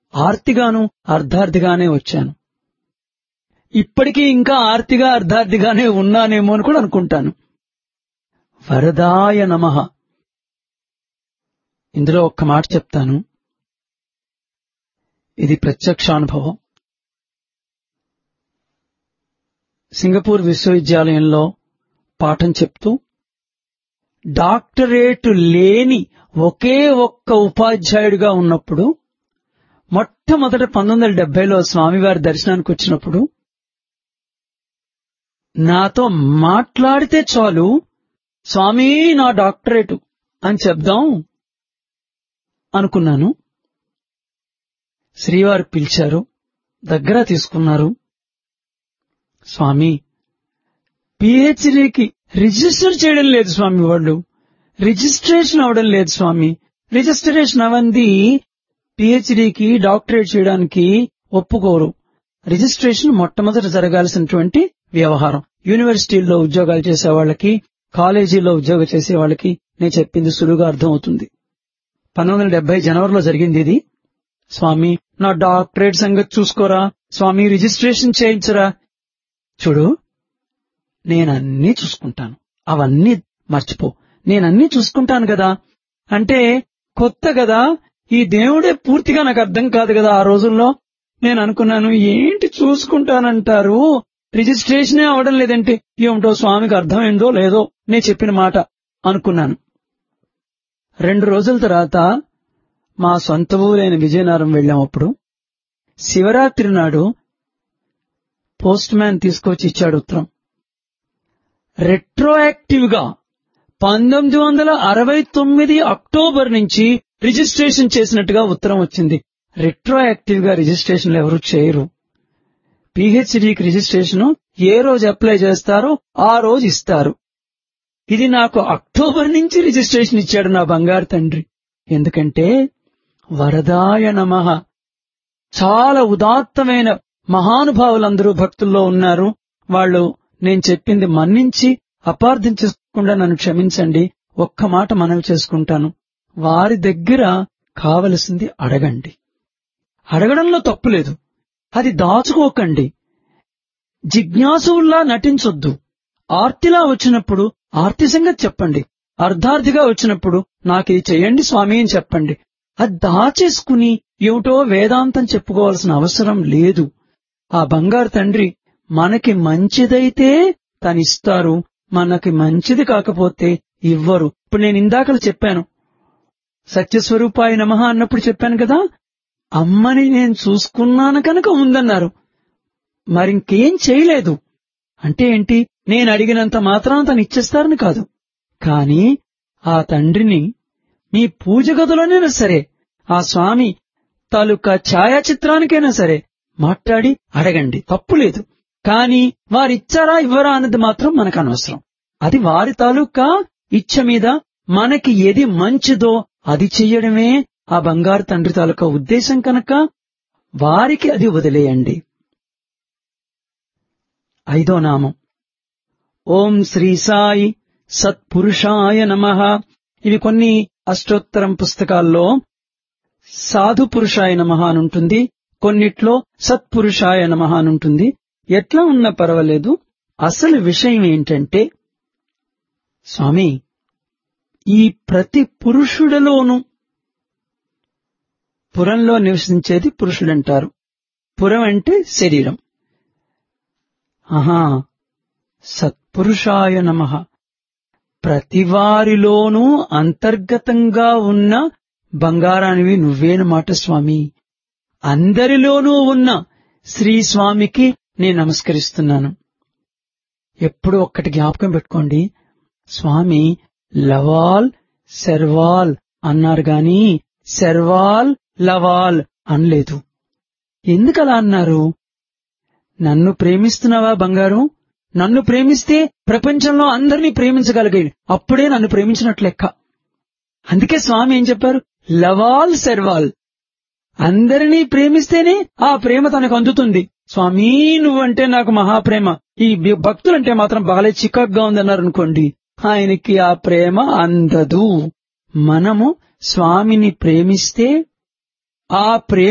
ఆర్తిగాను అర్ధార్థిగానే వచ్చాను ఇప్పటికీ ఇంకా ఆర్తిగా అర్ధార్థిగానే ఉన్నానేమో అని కూడా అనుకుంటాను వరదాయ నమ ఇందులో ఒక్క మాట చెప్తాను ఇది ప్రత్యక్షానుభవం సింగపూర్ విశ్వవిద్యాలయంలో పాఠం చెప్తూ డాక్టరేట్ లేని ఒకే ఒక్క ఉపాధ్యాయుడిగా ఉన్నప్పుడు మొట్టమొదట పంతొమ్మిది వందల డెబ్బైలో స్వామివారి దర్శనానికి వచ్చినప్పుడు నాతో మాట్లాడితే చాలు స్వామి నా డాక్టరేటు అని చెప్దాం అనుకున్నాను శ్రీవారు పిలిచారు దగ్గర తీసుకున్నారు స్వామి పిహెచ్డికి రిజిస్టర్ చేయడం లేదు స్వామి వాళ్ళు రిజిస్ట్రేషన్ అవడం లేదు స్వామి రిజిస్ట్రేషన్ అవంది పిహెచ్డికి డాక్టరేట్ చేయడానికి ఒప్పుకోరు రిజిస్ట్రేషన్ మొట్టమొదట జరగాల్సినటువంటి వ్యవహారం యూనివర్సిటీల్లో ఉద్యోగాలు చేసే వాళ్ళకి కాలేజీలో ఉద్యోగం చేసే వాళ్ళకి నేను చెప్పింది సులువుగా అర్థమవుతుంది పంతొమ్మిది వందల డెబ్బై జనవరిలో జరిగింది ఇది స్వామి నా డాక్టరేట్ సంగతి చూసుకోరా స్వామి రిజిస్ట్రేషన్ చేయించరా చూడు నేనన్నీ చూసుకుంటాను అవన్నీ మర్చిపో నేనన్నీ చూసుకుంటాను కదా అంటే కొత్త కదా ఈ దేవుడే పూర్తిగా నాకు అర్థం కాదు కదా ఆ రోజుల్లో నేను అనుకున్నాను ఏంటి చూసుకుంటానంటారు రిజిస్ట్రేషనే అవడం లేదంటే ఏమిటో స్వామికి అర్థమైందో లేదో నేను చెప్పిన మాట అనుకున్నాను రెండు రోజుల తర్వాత మా సొంత ఊరైన విజయనగరం వెళ్ళాం అప్పుడు శివరాత్రి నాడు పోస్ట్ మ్యాన్ తీసుకొచ్చి ఇచ్చాడు ఉత్తరం రెట్రోయాక్టివ్ గా పంతొమ్మిది వందల అరవై తొమ్మిది అక్టోబర్ నుంచి రిజిస్ట్రేషన్ చేసినట్టుగా ఉత్తరం వచ్చింది రెట్రోయాక్టివ్ గా రిజిస్ట్రేషన్లు ఎవరు చేయరు పిహెచ్డికి రిజిస్ట్రేషన్ ఏ రోజు అప్లై చేస్తారో ఆ రోజు ఇస్తారు ఇది నాకు అక్టోబర్ నుంచి రిజిస్ట్రేషన్ ఇచ్చాడు నా బంగారు తండ్రి ఎందుకంటే వరదాయ నమః చాలా ఉదాత్తమైన మహానుభావులందరూ భక్తుల్లో ఉన్నారు వాళ్ళు నేను చెప్పింది మన్నించి అపార్థం చేసుకోకుండా నన్ను క్షమించండి ఒక్క మాట మనవి చేసుకుంటాను వారి దగ్గర కావలసింది అడగండి అడగడంలో తప్పు లేదు అది దాచుకోకండి జిజ్ఞాసువుల్లా నటించొద్దు ఆర్తిలా వచ్చినప్పుడు ఆర్తి సంగతి చెప్పండి అర్ధార్థిగా వచ్చినప్పుడు నాకు ఇది చెయ్యండి స్వామి అని చెప్పండి అది దాచేసుకుని ఏమిటో వేదాంతం చెప్పుకోవాల్సిన అవసరం లేదు ఆ బంగారు తండ్రి మనకి మంచిదైతే తనిస్తారు మనకి మంచిది కాకపోతే ఇవ్వరు ఇప్పుడు నేను ఇందాకలు చెప్పాను సత్యస్వరూపాయ నమః అన్నప్పుడు చెప్పాను కదా అమ్మని నేను చూసుకున్నాను కనుక ఉందన్నారు మరింకేం చేయలేదు అంటే ఏంటి నేను అడిగినంత మాత్రాన తను ఇచ్చేస్తారని కాదు కాని ఆ తండ్రిని మీ పూజ గదిలోనైనా సరే ఆ స్వామి తాలూకా ఛాయాచిత్రానికైనా సరే మాట్లాడి అడగండి తప్పు లేదు కాని వారిచ్చారా ఇవ్వరా అన్నది మాత్రం మనకు అనవసరం అది వారి తాలూకా ఇచ్చ మీద మనకి ఏది మంచిదో అది చెయ్యడమే ఆ బంగారు తండ్రి తాలూకా ఉద్దేశం కనుక వారికి అది వదిలేయండి ఐదో నామం ఓం శ్రీ సాయి సత్పురుషాయ నమ ఇవి కొన్ని అష్టోత్తరం పుస్తకాల్లో సాధు పురుషాయ నమ అని ఉంటుంది కొన్నిట్లో సత్పురుషాయ నమ అని ఉంటుంది ఎట్లా ఉన్నా పర్వాలేదు అసలు విషయం ఏంటంటే స్వామి ఈ ప్రతి పురుషుడిలోనూ పురంలో నివసించేది పురుషుడంటారు పురం అంటే శరీరం ఆహా సత్పురుషాయ నమ ప్రతివారిలోనూ అంతర్గతంగా ఉన్న బంగారానివి నువ్వేనమాట స్వామి అందరిలోనూ ఉన్న శ్రీ స్వామికి నేను నమస్కరిస్తున్నాను ఎప్పుడు ఒక్కటి జ్ఞాపకం పెట్టుకోండి స్వామి లవాల్ శర్వాల్ అన్నారు గాని శర్వాల్ లవాల్ అనలేదు ఎందుకలా అన్నారు నన్ను ప్రేమిస్తున్నావా బంగారం నన్ను ప్రేమిస్తే ప్రపంచంలో అందరినీ ప్రేమించగలిగాడు అప్పుడే నన్ను ప్రేమించినట్లు లెక్క అందుకే స్వామి ఏం చెప్పారు లవాల్ శర్వాల్ అందరినీ ప్రేమిస్తేనే ఆ ప్రేమ తనకు అందుతుంది స్వామి నువ్వంటే నాకు మహాప్రేమ ఈ భక్తులంటే మాత్రం బాగా చికాగ్గా ఉందన్నారు అనుకోండి ఆయనకి ఆ ప్రేమ అందదు మనము స్వామిని ప్రేమిస్తే ఆ ప్రేమ